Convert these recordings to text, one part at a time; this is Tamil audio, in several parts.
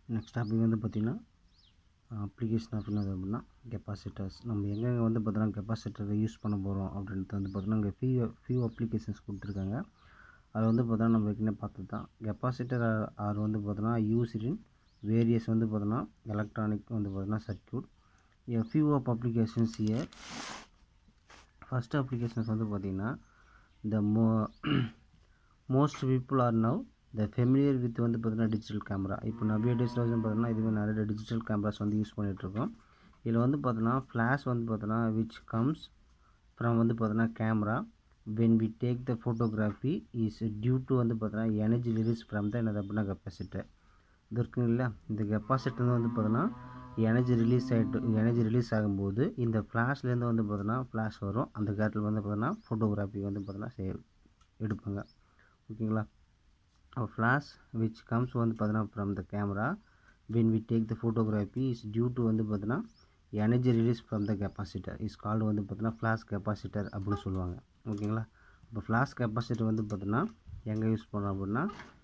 நெக்ஸ்ட் டாபிக் வந்து பார்த்திங்கன்னா அப்ளிகேஷன் ஆஃப் என்னது அப்படின்னா கெப்பாசிட்டர்ஸ் நம்ம எங்கெங்கே வந்து பார்த்தோன்னா கெப்பாசிட்டரை யூஸ் பண்ண போகிறோம் அப்படின்றது வந்து பார்த்தோன்னா இங்கே ஃபியூ ஃபியூ அப்ளிகேஷன்ஸ் கொடுத்துருக்காங்க அது வந்து பார்த்தோன்னா நம்ம ஏற்கனவே பார்த்தது தான் கெப்பாசிட்டர் ஆர் வந்து பார்த்தோன்னா யூஸ்ட் இன் வேரியஸ் வந்து பார்த்தோன்னா எலக்ட்ரானிக் வந்து பார்த்தோன்னா circuit a few of applications here first applications வந்து பார்த்திங்கன்னா the mo most people are now the familiar with வந்து பார்த்தீங்கன்னா டிஜிட்டல் கேமரா இப்போ நிறைய டேஸில் வந்து பார்த்தீங்கன்னா இதுவே நிறைய டிஜிட்டல் கேமராஸ் வந்து யூஸ் பண்ணிகிட்ருக்கோம் இதில் வந்து பார்த்தோன்னா ஃப்ளாஷ் வந்து பார்த்தோன்னா விச் கம்ஸ் ஃப்ரம் வந்து பார்த்தோன்னா camera when we take the photography is due to வந்து பார்த்தோன்னா எனர்ஜி ரிலீஸ் ஃப்ரம் த என்னது அப்படின்னா கெப்பாசிட்டர் இது இருக்குங்க இல்லையா இந்த கெப்பாசிட்டர் வந்து பார்த்தோன்னா எனர்ஜி ரிலீஸ் ஆகிட்டு எனர்ஜி ரிலீஸ் ஆகும்போது இந்த ஃப்ளாஷ்லேருந்து வந்து பார்த்தோன்னா ஃப்ளாஷ் வரும் அந்த கேட்டில் வந்து பார்த்தோன்னா ஃபோட்டோகிராஃபி வந்து பார்த்தோன்னா செய் எடுப்பாங்க ஓகேங்களா ஃப்ளாஷ் விச் கம்ஸ் வந்து பார்த்தோன்னா from the camera when we take the photography is due to வந்து பார்த்தோன்னா energy release from the capacitor is called வந்து பார்த்தோன்னா ஃப்ளாஷ் கெப்பாசிட்டர் அப்படின்னு சொல்லுவாங்க ஓகேங்களா இப்போ ஃப்ளாஷ் கெப்பாசிட்டர் வந்து பார்த்தோன்னா எங்கே யூஸ் பண்ணுறோம் அப்படின்னா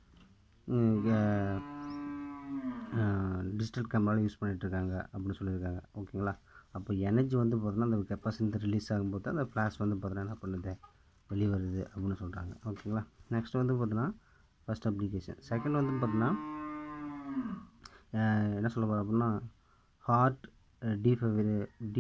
டிஜிட்டல் கேமராவில் யூஸ் பண்ணிகிட்ருக்காங்க அப்படின்னு சொல்லியிருக்காங்க ஓகேங்களா அப்போ எனர்ஜி வந்து பார்த்தோன்னா அந்த கெப்பாசிட்டி ரிலீஸ் ஆகும்போது அந்த ஃப்ளாஷ் வந்து பார்த்தோன்னா என்ன பண்ணுது வெளியே வருது அப்படின்னு சொல்கிறாங்க ஓகேங்களா நெக்ஸ்ட் வந்து பார்த்தோன்னா ஃபஸ்ட் அப்ளிகேஷன் செகண்ட் வந்து பார்த்தோன்னா என்ன சொல்ல போகிறோம் அப்படின்னா ஹார்ட் டிஃபை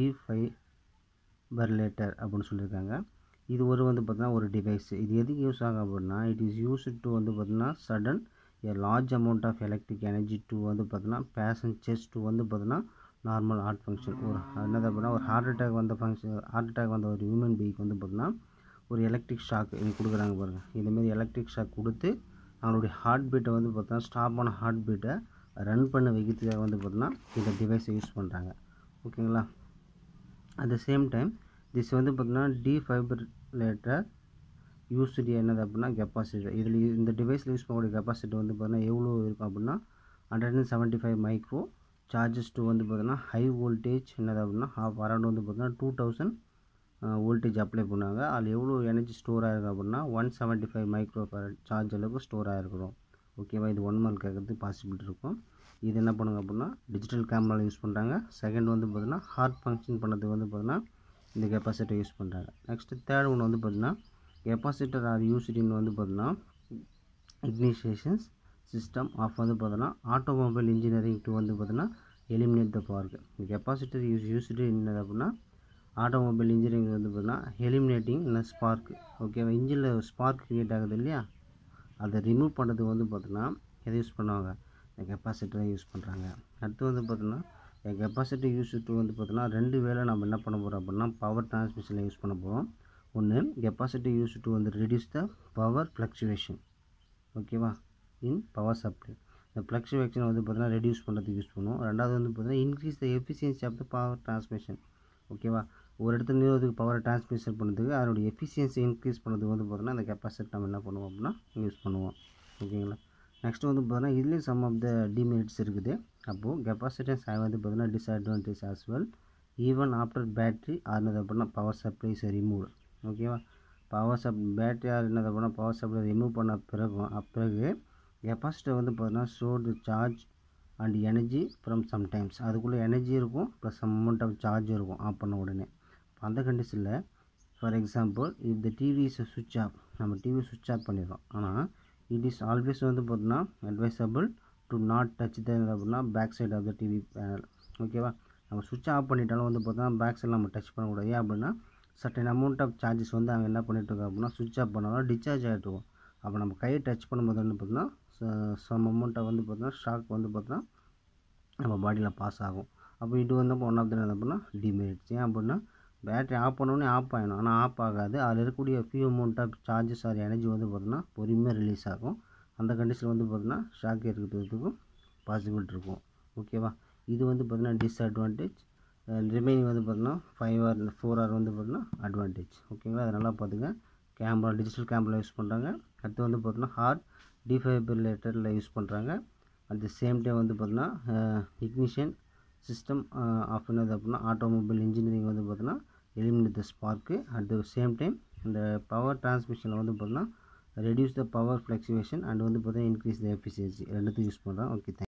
டிஃபைபர்லேட்டர் அப்படின்னு சொல்லியிருக்காங்க இது ஒரு வந்து பார்த்தோன்னா ஒரு டிவைஸ் இது எதுக்கு யூஸ் ஆகும் அப்படின்னா இட் இஸ் யூஸ் டு வந்து பார்த்தோன்னா sudden a large amount of electric energy to வந்து பார்த்தோன்னா பேசஞ்சர்ஸ் டு வந்து பார்த்தோன்னா நார்மல் ஹார்ட் ஃபங்க்ஷன் ஒரு என்னது அப்படின்னா ஒரு ஹார்ட் அட்டாக் வந்த ஃபங்க்ஷன் ஹார்ட் அட்டாக் வந்த ஒரு ஹியூமன் பீக்கு வந்து பார்த்தோன்னா ஒரு எலக்ட்ரிக் ஷாக் இது கொடுக்குறாங்க பாருங்கள் இதுமாரி எலக்ட்ரிக் ஷாக் கொடுத்து அவங்களுடைய ஹார்ட் பீட்டை வந்து பார்த்தோன்னா ஸ்டாப் ஆன ஹார்ட் பீட்டை ரன் பண்ண வைக்கிறதுக்காக வந்து பார்த்தோன்னா இந்த டிவைஸை யூஸ் பண்ணுறாங்க ஓகேங்களா at the same time this வந்து பார்த்தோன்னா டிஃபைபர்லேட்டர் யூஸ்டு என்னது அப்படின்னா கெப்பாசிட்டர் இதில் இந்த டிவைஸில் யூஸ் பண்ணக்கூடிய கெப்பாசிட்டி வந்து பார்த்தீங்கன்னா எவ்வளோ இருக்கும் அப்படின்னா hundred and seventy five micro charges two வந்து பார்த்தீங்கன்னா ஹை வோல்டேஜ் என்னது அப்படின்னா ஹாஃப் அரௌண்ட் வந்து பார்த்தீங்கன்னா டூ தௌசண்ட் வோல்டேஜ் அப்ளை பண்ணுவாங்க அதில் எவ்வளோ எனர்ஜி ஸ்டோர் ஆகிருக்கும் அப்படின்னா one seventy five micro charge அளவுக்கு ஸ்டோர் ஆகிருக்கிறோம் ஓகேவா இது ஒன் மார்க் கேட்கறதுக்கு பாசிபிலிட்டி இருக்கும் இது என்ன பண்ணுங்க அப்படின்னா டிஜிட்டல் கேமராவில் யூஸ் பண்ணுறாங்க செகண்ட் வந்து பார்த்தீங்கன்னா ஹார்ட் ஃபங்க்ஷன் பண்ணதுக்கு வந்து பார்த்தீங்கன்னா இந்த கெப்பாசிட்டி யூஸ் பண்ணுறாங்க நெக்ஸ்ட்டு தேர்ட் ஒன்று வந்து பார்த்தீங்கன்னா கெப்பாசிட்டர் ஆர் யூஸ்டின்னு வந்து பார்த்தீங்கன்னா இக்னிஷேஷன்ஸ் சிஸ்டம் ஆஃப் வந்து பார்த்தோன்னா ஆட்டோமொபைல் இன்ஜினியரிங் டு வந்து பார்த்தீங்கன்னா eliminate the spark capacitor use used என்னது அப்படின்னா ஆட்டோமொபைல் இன்ஜினியரிங் வந்து பார்த்தீங்கன்னா எலிமினேட்டிங் இல்லை ஸ்பார்க் ஓகேவா இன்ஜினில் ஸ்பார்க் க்ரியேட் ஆகுது இல்லையா அதை ரிமூவ் பண்ணுறதுக்கு வந்து பார்த்தோன்னா எதை யூஸ் பண்ணுவாங்க இந்த கெப்பாசிட்டரை யூஸ் பண்ணுறாங்க அடுத்து வந்து பார்த்தோன்னா கெப்பாசிட்டி யூஸ் டு வந்து பார்த்தோன்னா ரெண்டு வேலை நம்ம என்ன பண்ண போகிறோம் அப்படின்னா பவர் டிரான்ஸ்மிஷனில் யூஸ் பண்ண போகிறோம் ஒன்று கெப்பாசிட்டி யூஸ் டு வந்து ரெடியூஸ் த பவர் ஃப்ளக்சுவேஷன் ஓகேவா இன் பவர் சப்ளை இந்த ஃப்ளக்சுவேஷன் வந்து பார்த்தீங்கன்னா ரெடியூஸ் பண்ணுறதுக்கு யூஸ் பண்ணுவோம் ரெண்டாவது வந்து பார்த்தீங்கன்னா increase the efficiency of the power transmission ஓகேவா ஒரு இடத்துல நிறுவனத்துக்கு பவர் டிரான்ஸ்மிஷன் பண்ணுறதுக்கு அதனுடைய எஃபிஷியன்சி இன்க்ரீஸ் பண்ணுறதுக்கு வந்து பார்த்தீங்கன்னா அந்த கெப்பாசிட்டி நம்ம என்ன பண்ணுவோம் அப்படின்னா யூஸ் பண்ணுவோம் ஓகேங்களா நெக்ஸ்ட் வந்து பார்த்தீங்கன்னா இதுலேயும் சம் ஆஃப் த டிமெரிட்ஸ் இருக்குது அப்போது கெப்பாசிட்டன்ஸ் வந்து பார்த்தீங்கன்னா disadvantage as well even after battery ஆனது அப்படின்னா பவர் சப்ளை இஸ் ரிமூவ் ஓகேவா பவர் சப் பேட்டரி என்னது அப்படின்னா பவர் சப்ளை ரிமூவ் பண்ண பிறகும் பிறகு கெப்பாசிட்டர் வந்து பார்த்தீங்கன்னா store the charge and energy from sometimes அதுக்குள்ளே எனர்ஜி இருக்கும் plus some amount of charge இருக்கும் ஆஃப் பண்ண உடனே அந்த கண்டிஷனில் for example if the TV is சுவிட்ச் ஆஃப் நம்ம டிவி சுவிட்ச் ஆஃப் பண்ணிடுறோம் ஆனால் இட் இஸ் ஆல்வேஸ் வந்து பார்த்தீங்கன்னா advisable to not touch the அப்படின்னா back side of the TV panel ஓகேவா நம்ம சுவிட்ச் ஆஃப் பண்ணிட்டாலும் வந்து பார்த்தோன்னா பேக் சைடில் நம்ம டச் பண்ணக்கூடாது ஏன் அப்படின்னா சர்டன் அமௌண்ட் ஆஃப் சார்ஜஸ் வந்து அங்கே என்ன பண்ணிட்டுருக்கோம் அப்படின்னா சுவிட்ச் ஆஃப் பண்ணாலும் டிஸ்சார்ஜ் ஆகிட்டுருவோம் அப்போ நம்ம கையை டச் பண்ணும்போது வந்து பார்த்தீங்கன்னா சம் அமௌண்ட்டை வந்து பார்த்தீங்கன்னா ஷாக் வந்து பார்த்தீங்கன்னா நம்ம பாடியில் பாஸ் ஆகும் அப்போ இது வந்து ஒன் ஆஃப் த என்ன அப்படின்னா டிமெரிட்ஸ் ஏன் அப்படின்னா பேட்டரி ஆஃப் பண்ணோடனே ஆஃப் ஆகிடும் ஆனால் ஆஃப் ஆகாது அதில் இருக்கக்கூடிய few amount of charges or energy வந்து பார்த்தீங்கன்னா பொறுமையாக ரிலீஸ் ஆகும் அந்த கண்டிஷன் வந்து பார்த்தீங்கன்னா ஷாக் இருக்கிறதுக்கும் பாசிபிலிட்டி இருக்கும் ஓகேவா இது வந்து பார்த்தீங்கன்னா டிஸ்அட்வான்டேஜ் ரிமைனிங் வந்து பார்த்தீங்கன்னா ஃபைவ் ஆர் ஃபோர் ஆர் வந்து பார்த்தீங்கன்னா அட்வான்டேஜ் ஓகேங்களா அதை நல்லா பார்த்துங்க கேமரா டிஜிட்டல் கேமரா யூஸ் பண்ணுறாங்க அடுத்து வந்து பார்த்தீங்கன்னா ஹார்ட் டிஃபைபிரிலேட்டரில் யூஸ் பண்ணுறாங்க அட் த சேம் டைம் வந்து பார்த்தீங்கன்னா இக்னிஷன் சிஸ்டம் ஆஃப் என்னது அப்படின்னா ஆட்டோமொபைல் இன்ஜினியரிங் வந்து பார்த்தீங்கன்னா eliminate the spark at the same time இந்த பவர் டிரான்ஸ்மிஷனில் வந்து பார்த்தீங்கன்னா reduce the power fluctuation and வந்து பார்த்தீங்கன்னா இன்க்ரீஸ் த எஃபிஷியன்சி ரெண்டுத்தையும் யூஸ் பண்ணுறோம் ஓகே தேங்க்